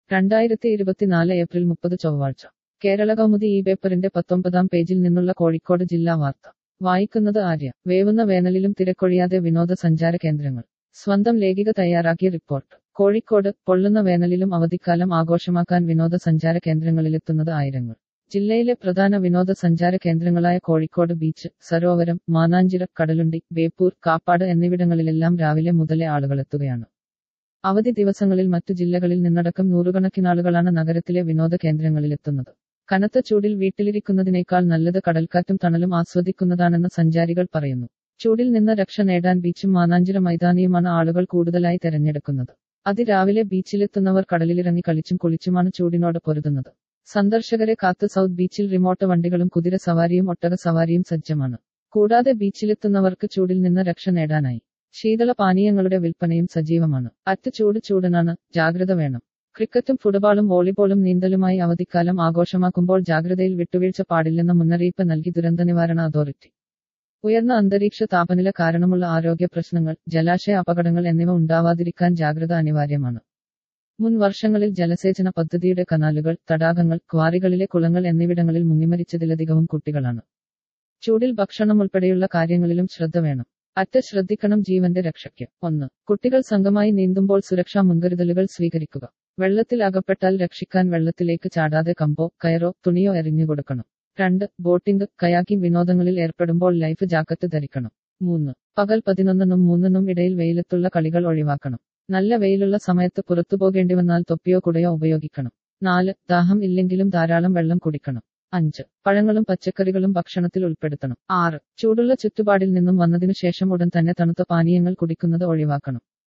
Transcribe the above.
രണ്ടായിരത്തി ഇരുപത്തിനാല് ഏപ്രിൽ മുപ്പത് ചൊവ്വാഴ്ച കേരള കൗമുദി ഈ പേപ്പറിന്റെ പത്തൊമ്പതാം പേജിൽ നിന്നുള്ള കോഴിക്കോട് ജില്ലാ വാർത്ത വായിക്കുന്നത് ആര്യ വേവുന്ന വേനലിലും തിരക്കൊഴിയാതെ വിനോദസഞ്ചാര കേന്ദ്രങ്ങൾ സ്വന്തം ലേഖിക തയ്യാറാക്കിയ റിപ്പോർട്ട് കോഴിക്കോട് പൊള്ളുന്ന വേനലിലും അവധിക്കാലം ആഘോഷമാക്കാൻ വിനോദസഞ്ചാര കേന്ദ്രങ്ങളിലെത്തുന്നത് ആയിരങ്ങൾ ജില്ലയിലെ പ്രധാന വിനോദസഞ്ചാര കേന്ദ്രങ്ങളായ കോഴിക്കോട് ബീച്ച് സരോവരം മാനാഞ്ചിറ കടലുണ്ടി ബേപ്പൂർ കാപ്പാട് എന്നിവിടങ്ങളിലെല്ലാം രാവിലെ മുതലേ ആളുകളെത്തുകയാണ് അവധി ദിവസങ്ങളിൽ മറ്റു ജില്ലകളിൽ നിന്നടക്കം നൂറുകണക്കിനാളുകളാണ് നഗരത്തിലെ വിനോദ കേന്ദ്രങ്ങളിലെത്തുന്നത് കനത്ത ചൂടിൽ വീട്ടിലിരിക്കുന്നതിനേക്കാൾ നല്ലത് കടൽക്കാറ്റും തണലും ആസ്വദിക്കുന്നതാണെന്ന് സഞ്ചാരികൾ പറയുന്നു ചൂടിൽ നിന്ന് രക്ഷ നേടാൻ ബീച്ചും മാനാഞ്ചിറ മൈതാനിയുമാണ് ആളുകൾ കൂടുതലായി തെരഞ്ഞെടുക്കുന്നത് അതിരാവിലെ ബീച്ചിലെത്തുന്നവർ കടലിലിറങ്ങി കളിച്ചും കുളിച്ചുമാണ് ചൂടിനോട് പൊരുതുന്നത് സന്ദർശകരെ കാത്ത് സൗത്ത് ബീച്ചിൽ റിമോട്ട് വണ്ടികളും കുതിര സവാരിയും ഒട്ടക സവാരിയും സജ്ജമാണ് കൂടാതെ ബീച്ചിലെത്തുന്നവർക്ക് ചൂടിൽ നിന്ന് രക്ഷ നേടാനായി ശീതള പാനീയങ്ങളുടെ വിൽപ്പനയും സജീവമാണ് അറ്റ് ചൂട് ചൂടനാണ് ജാഗ്രത വേണം ക്രിക്കറ്റും ഫുട്ബോളും വോളിബോളും നീന്തലുമായി അവധിക്കാലം ആഘോഷമാക്കുമ്പോൾ ജാഗ്രതയിൽ വിട്ടുവീഴ്ച പാടില്ലെന്ന മുന്നറിയിപ്പ് നൽകി ദുരന്ത നിവാരണ അതോറിറ്റി ഉയർന്ന അന്തരീക്ഷ താപനില കാരണമുള്ള ആരോഗ്യ പ്രശ്നങ്ങൾ ജലാശയ അപകടങ്ങൾ എന്നിവ ഉണ്ടാവാതിരിക്കാൻ ജാഗ്രത അനിവാര്യമാണ് മുൻ വർഷങ്ങളിൽ ജലസേചന പദ്ധതിയുടെ കനാലുകൾ തടാകങ്ങൾ ക്വാറികളിലെ കുളങ്ങൾ എന്നിവിടങ്ങളിൽ മുങ്ങിമരിച്ചതിലധികവും കുട്ടികളാണ് ചൂടിൽ ഭക്ഷണം ഉൾപ്പെടെയുള്ള കാര്യങ്ങളിലും ശ്രദ്ധ വേണം അറ്റ ശ്രദ്ധിക്കണം ജീവന്റെ രക്ഷയ്ക്ക് ഒന്ന് കുട്ടികൾ സംഘമായി നീന്തുമ്പോൾ സുരക്ഷാ മുൻകരുതലുകൾ സ്വീകരിക്കുക വെള്ളത്തിൽ അകപ്പെട്ടാൽ രക്ഷിക്കാൻ വെള്ളത്തിലേക്ക് ചാടാതെ കമ്പോ കയറോ തുണിയോ എറിഞ്ഞു കൊടുക്കണം രണ്ട് ബോട്ടിംഗ് കയാക്കിംഗ് വിനോദങ്ങളിൽ ഏർപ്പെടുമ്പോൾ ലൈഫ് ജാക്കറ്റ് ധരിക്കണം മൂന്ന് പകൽ പതിനൊന്നിനും മൂന്നിനും ഇടയിൽ വെയിലത്തുള്ള കളികൾ ഒഴിവാക്കണം നല്ല വെയിലുള്ള സമയത്ത് പുറത്തു പോകേണ്ടി വന്നാൽ തൊപ്പിയോ കുടയോ ഉപയോഗിക്കണം നാല് ദാഹം ഇല്ലെങ്കിലും ധാരാളം വെള്ളം കുടിക്കണം അഞ്ച് പഴങ്ങളും പച്ചക്കറികളും ഭക്ഷണത്തിൽ ഉൾപ്പെടുത്തണം ആറ് ചൂടുള്ള ചുറ്റുപാടിൽ നിന്നും വന്നതിനു ശേഷം ഉടൻ തന്നെ തണുത്ത പാനീയങ്ങൾ കുടിക്കുന്നത് ഒഴിവാക്കണം